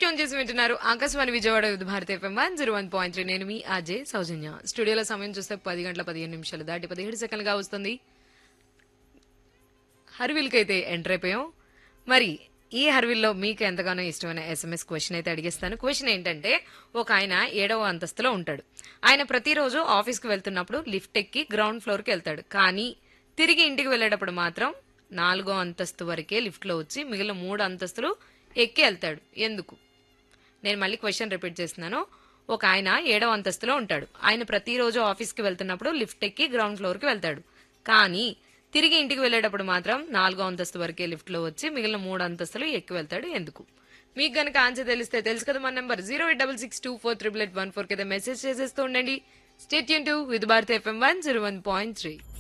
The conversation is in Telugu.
ట్యూన్ చేసి వింటున్నారు Akashvani Vijayawada Vividh Bharati FM one zero one point three నేను మీ అజయ్ సౌజన్య స్టూడియోలో సమయం చూస్తే పది గంటల పదిహేను నిమిషాలు దాటి పదిహేడు సెకండ్లుగా వస్తుంది హర్విల్కి అయితే ఎంటర్ అయిపోయాం మరి ఈ హర్విల్లో మీకు ఎంతగానో ఇష్టమైన ఎస్ఎంఎస్ క్వశ్చన్ అయితే అడిగేస్తాను క్వశ్చన్ ఏంటంటే ఒక ఆయన ఏడవ అంతస్తులో ఉంటాడు ఆయన ప్రతిరోజు ఆఫీస్కి వెళ్తున్నప్పుడు లిఫ్ట్ ఎక్కి గ్రౌండ్ ఫ్లోర్కి వెళ్తాడు కానీ తిరిగి ఇంటికి వెళ్ళేటప్పుడు మాత్రం నాలుగో అంతస్తు వరకే లిఫ్ట్లో వచ్చి మిగిలిన మూడు అంతస్తులు ఎక్కి వెళ్తాడు ఎందుకు నేను మళ్ళీ క్వశ్చన్ రిపీట్ చేస్తున్నాను ఒక ఆయన ఏడవ అంతస్తులో ఉంటాడు ఆయన ప్రతిరోజు ఆఫీస్కి వెళ్తున్నప్పుడు లిఫ్ట్ ఎక్కి గ్రౌండ్ ఫ్లోర్కి వెళ్తాడు కానీ తిరిగి ఇంటికి వెళ్ళేటప్పుడు మాత్రం నాలుగో అంతస్తు వరకే లిఫ్ట్లో వచ్చి మిగిలిన మూడు అంతస్తులు ఎక్కి వెళ్తాడు ఎందుకు మీకు గనక ఆన్సర్ తెలిస్తే తెలుసు కదా మన number zero eight double six two four triple eight one four కింద మెసేజ్ చేసేస్తూ ఉండండి stay tuned to with Bharat FM one zero one point three